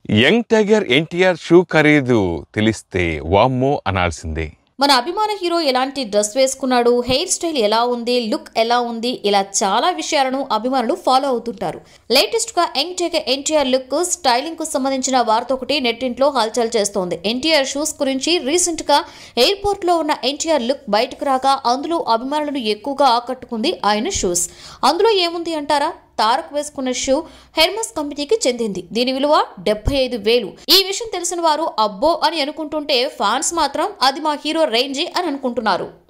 young tiger NTR shoe ఖరీదు తెలిస్తే వామ్మో అనాల్సిందే మన అభిమాన హీరో ఎలాంటి డ్రెస్ వేసుకున్నాడు హెయిర్ స్టైల్ ఎలా ఉంది లుక్ ఎలా ఉంది ఇలా చాలా విషయాలను అభిమానులు ఫాలో అవుతుంటారు లేటెస్ట్ గా young tiger NTR look styling కు సంబంధించిన వార్త ఒకటి నెట్టింట్లో హల్చల్ చేస్తోంది ఎన్టీఆర్ షూస్ గురించి రీసెంట్ గా ఎయిర్పోర్ట్ లో ఉన్న ఎన్టీఆర్ లుక్ బయటకు రాగా అందులో అభిమానులను ఎక్కువగా ఆకట్టుకుంది ఆయన షూస్ అందులో ఏముంది అంటారా తారక్ వేసుకున్న షూ హెర్మస్ కంపెనీకి చెందింది దీని విలువ డెబ్బై ఐదు వేలు ఈ విషయం తెలిసిన వారు అబ్బో అని అనుకుంటుంటే ఫ్యాన్స్ మాత్రం అది మా హీరో రేంజీ అని అనుకుంటున్నారు